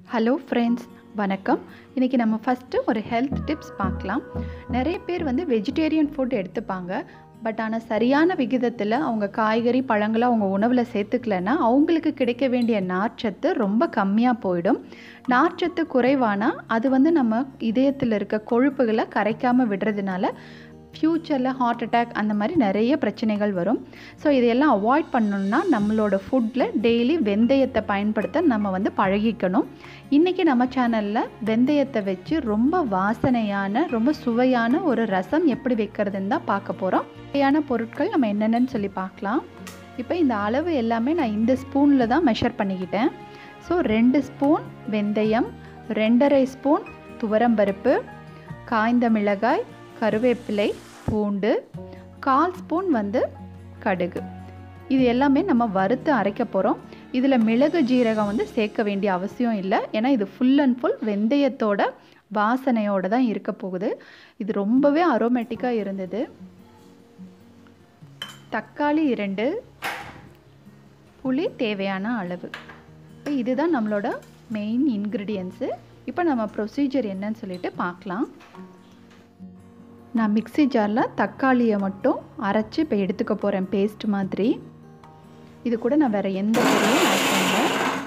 hello friends வணக்கம் இன்றைக்கி நம்ம ஃபஸ்ட்டு ஒரு ஹெல்த் டிப்ஸ் பார்க்கலாம் நிறைய பேர் வந்து வெஜிடேரியன் ஃபுட் எடுத்துப்பாங்க பட் ஆனால் சரியான விகிதத்தில் அவங்க காய்கறி பழங்களை அவங்க உணவில் சேர்த்துக்கலன்னா அவங்களுக்கு கிடைக்க வேண்டிய நார்ச்சத்து ரொம்ப கம்மியாக போயிடும் நார்ச்சத்து குறைவானா அது வந்து நம்ம இதயத்தில் இருக்க கொழுப்புகளை கரைக்காமல் விடுறதுனால ஃப்யூச்சரில் ஹார்ட் அட்டாக் அந்த மாதிரி நிறைய பிரச்சனைகள் வரும் ஸோ இதையெல்லாம் அவாய்ட் பண்ணணும்னா நம்மளோட ஃபுட்டில் டெய்லி வெந்தயத்தை பயன்படுத்த நம்ம வந்து பழகிக்கணும் இன்றைக்கி நம்ம சேனலில் வெந்தயத்தை வச்சு ரொம்ப வாசனையான ரொம்ப சுவையான ஒரு ரசம் எப்படி வைக்கிறதுன்னு தான் பார்க்க போகிறோம் தேவையான பொருட்கள் நம்ம என்னென்னு சொல்லி பார்க்கலாம் இப்போ இந்த அளவு எல்லாமே நான் இந்த ஸ்பூனில் தான் மெஷர் பண்ணிக்கிட்டேன் ஸோ ரெண்டு ஸ்பூன் வெந்தயம் ரெண்டரை ஸ்பூன் துவரம்பருப்பு காய்ந்த மிளகாய் கருவேப்பிலை பூண்டு கால் ஸ்பூன் வந்து கடுகு இது எல்லாமே நம்ம வறுத்து அரைக்க போகிறோம் இதில் மிளகு ஜீரகம் வந்து சேர்க்க வேண்டிய அவசியம் இல்லை ஏன்னா இது ஃபுல் அண்ட் ஃபுல் வெந்தயத்தோட வாசனையோடு தான் இருக்க போகுது இது ரொம்பவே அரோமேட்டிக்காக இருந்தது தக்காளி இரண்டு புளி தேவையான அளவு இப்போ இதுதான் நம்மளோட மெயின் இன்க்ரீடியன்ஸு இப்போ நம்ம ப்ரொசீஜர் என்னன்னு சொல்லிட்டு பார்க்கலாம் நான் மிக்சி ஜாரில் தக்காளியை மட்டும் அரைச்சி இப்போ எடுத்துக்க போகிறேன் பேஸ்ட் மாதிரி இது கூட நான் வேறு எந்த பொருளும் ஆட் பண்ணல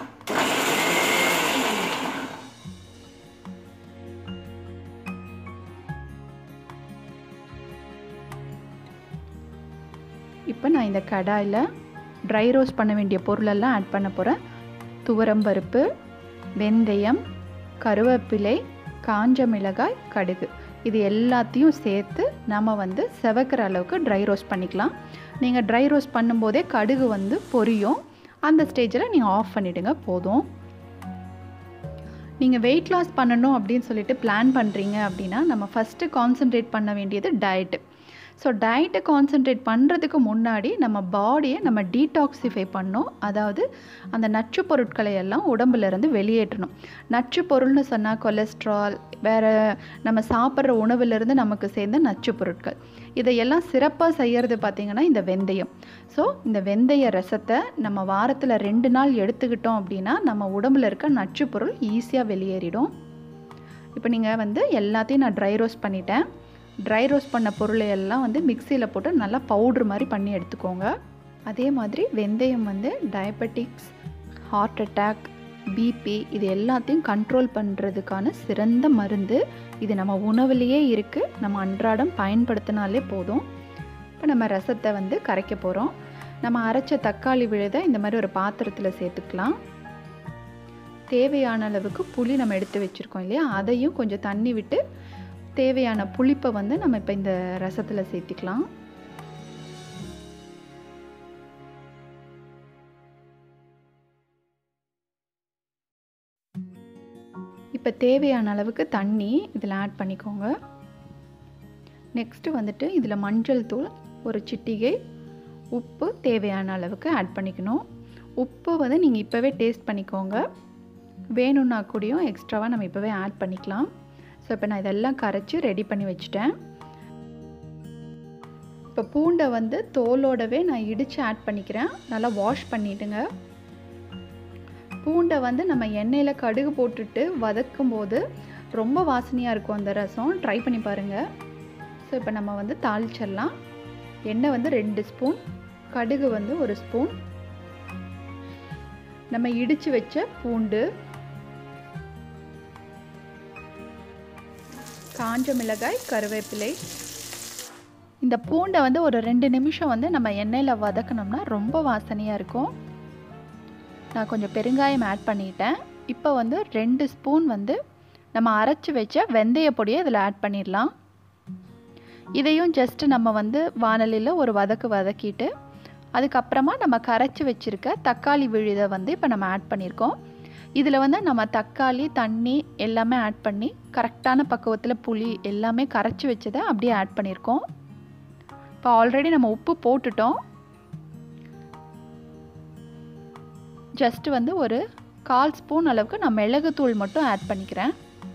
இப்போ நான் இந்த கடாயில் ட்ரை ரோஸ்ட் பண்ண வேண்டிய பொருளெல்லாம் ஆட் பண்ண போகிறேன் துவரம்பருப்பு வெந்தயம் கருவேப்பிலை காஞ்ச மிளகாய் கடுகு இது எல்லாத்தையும் சேர்த்து நம்ம வந்து செவக்கிற அளவுக்கு ட்ரை ரோஸ்ட் பண்ணிக்கலாம் நீங்கள் ட்ரை ரோஸ்ட் பண்ணும்போதே கடுகு வந்து பொரியும் அந்த ஸ்டேஜில் நீங்கள் ஆஃப் பண்ணிவிடுங்க போதும் நீங்கள் வெயிட் லாஸ் பண்ணணும் அப்படின்னு சொல்லிட்டு பிளான் பண்ணுறீங்க அப்படின்னா நம்ம ஃபஸ்ட்டு கான்சென்ட்ரேட் பண்ண வேண்டியது டயட்டு ஸோ டயட்டை கான்சென்ட்ரேட் பண்ணுறதுக்கு முன்னாடி நம்ம பாடியை நம்ம டீடாக்சிஃபை பண்ணோம் அதாவது அந்த நச்சு பொருட்களை எல்லாம் உடம்புலேருந்து வெளியேற்றணும் நச்சு பொருள்னு சொன்னால் கொலஸ்ட்ரால் வேறு நம்ம சாப்பிட்ற உணவுலேருந்து நமக்கு சேர்ந்த நச்சு பொருட்கள் இதையெல்லாம் சிறப்பாக செய்கிறது பார்த்திங்கன்னா இந்த வெந்தயம் ஸோ இந்த வெந்தய ரசத்தை நம்ம வாரத்தில் ரெண்டு நாள் எடுத்துக்கிட்டோம் அப்படின்னா நம்ம உடம்புல இருக்க நச்சு பொருள் ஈஸியாக வெளியேறிடும் இப்போ நீங்கள் வந்து எல்லாத்தையும் நான் ட்ரை ரோஸ்ட் பண்ணிட்டேன் ட்ரை ரோஸ்ட் பண்ண பொருளை எல்லாம் வந்து மிக்சியில் போட்டு நல்லா பவுட்ரு மாதிரி பண்ணி எடுத்துக்கோங்க அதே மாதிரி வெந்தயம் வந்து டயபெட்டிக்ஸ் ஹார்ட் அட்டாக் பிபி இது எல்லாத்தையும் கண்ட்ரோல் பண்ணுறதுக்கான சிறந்த மருந்து இது நம்ம உணவுலேயே இருக்குது நம்ம அன்றாடம் பயன்படுத்தினாலே போதும் இப்போ நம்ம ரசத்தை வந்து கரைக்க போகிறோம் நம்ம அரைச்ச தக்காளி விழுதை இந்த மாதிரி ஒரு பாத்திரத்தில் சேர்த்துக்கலாம் தேவையான அளவுக்கு புளி நம்ம எடுத்து வச்சுருக்கோம் இல்லையா அதையும் கொஞ்சம் தண்ணி விட்டு தேவையான புளிப்பை வந்து நம்ம இப்போ இந்த ரசத்தில் சேர்த்திக்கலாம் இப்போ தேவையான அளவுக்கு தண்ணி இதில் ஆட் பண்ணிக்கோங்க நெக்ஸ்ட்டு வந்துட்டு இதில் மஞ்சள் தூள் ஒரு சிட்டிகை உப்பு தேவையான அளவுக்கு ஆட் பண்ணிக்கணும் உப்பு வந்து நீங்கள் இப்போவே டேஸ்ட் பண்ணிக்கோங்க வேணும்னா கூடயும் எக்ஸ்ட்ராவாக நம்ம இப்போவே ஆட் பண்ணிக்கலாம் ஸோ இப்போ நான் இதெல்லாம் கரைச்சி ரெடி பண்ணி வச்சுட்டேன் இப்போ பூண்டை வந்து தோலோடவே நான் இடித்து ஆட் பண்ணிக்கிறேன் நல்லா வாஷ் பண்ணிவிடுங்க பூண்டை வந்து நம்ம எண்ணெயில் கடுகு போட்டுட்டு வதக்கும் போது ரொம்ப வாசனையாக இருக்கும் அந்த ரசம் ட்ரை பண்ணி பாருங்கள் ஸோ இப்போ நம்ம வந்து தாளிச்சிடலாம் எண்ணெய் வந்து ரெண்டு ஸ்பூன் கடுகு வந்து ஒரு ஸ்பூன் நம்ம இடித்து வச்ச பூண்டு காஞ்ச மிளகாய் கருவேப்பிலை இந்த பூண்டை வந்து ஒரு ரெண்டு நிமிஷம் வந்து நம்ம எண்ணெயில் வதக்கணும்னா ரொம்ப வாசனையாக இருக்கும் நான் கொஞ்சம் பெருங்காயம் ஆட் பண்ணிட்டேன் இப்போ வந்து ரெண்டு ஸ்பூன் வந்து நம்ம அரைச்சி வச்ச வெந்தய பொடியை இதில் ஆட் பண்ணிடலாம் இதையும் ஜஸ்ட்டு நம்ம வந்து வானலியில் ஒரு வதக்கு வதக்கிட்டு அதுக்கப்புறமா நம்ம கரைச்சி வச்சுருக்க தக்காளி விழுதை வந்து இப்போ நம்ம ஆட் பண்ணியிருக்கோம் இதில் வந்து நம்ம தக்காளி தண்ணி எல்லாமே ஆட் பண்ணி கரெக்டான பக்குவத்தில் புளி எல்லாமே கரைச்சி வச்சதை அப்படியே ஆட் பண்ணியிருக்கோம் இப்போ ஆல்ரெடி நம்ம உப்பு போட்டுட்டோம் ஜஸ்ட் வந்து ஒரு கால் ஸ்பூன் அளவுக்கு நான் மிளகுத்தூள் மட்டும் ஆட் பண்ணிக்கிறேன்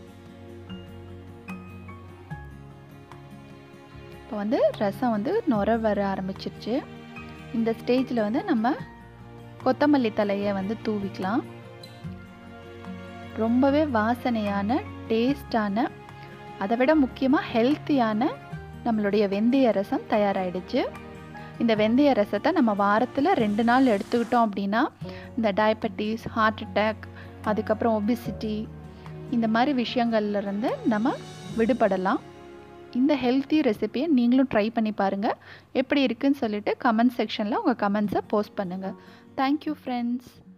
இப்போ வந்து ரசம் வந்து நுர வர ஆரம்பிச்சிருச்சு இந்த ஸ்டேஜில் வந்து நம்ம கொத்தமல்லி தலையை வந்து தூவிக்கலாம் ரொம்பவே வாசனையான டேஸ்டான அதை விட முக்கியமாக ஹெல்த்தியான நம்மளுடைய வெந்தய ரசம் தயாராகிடுச்சு இந்த வெந்தய ரசத்தை நம்ம வாரத்தில் ரெண்டு நாள் எடுத்துக்கிட்டோம் அப்படின்னா இந்த டயபெட்டிஸ் ஹார்ட் அட்டாக் அதுக்கப்புறம் ஒபிசிட்டி இந்த மாதிரி விஷயங்கள்லேருந்து நம்ம விடுபடலாம் இந்த ஹெல்த்தி ரெசிபியை நீங்களும் ட்ரை பண்ணி பாருங்கள் எப்படி இருக்குன்னு சொல்லிட்டு கமெண்ட் செக்ஷனில் உங்கள் கமெண்ட்ஸை போஸ்ட் பண்ணுங்கள் தேங்க்யூ ஃப்ரெண்ட்ஸ்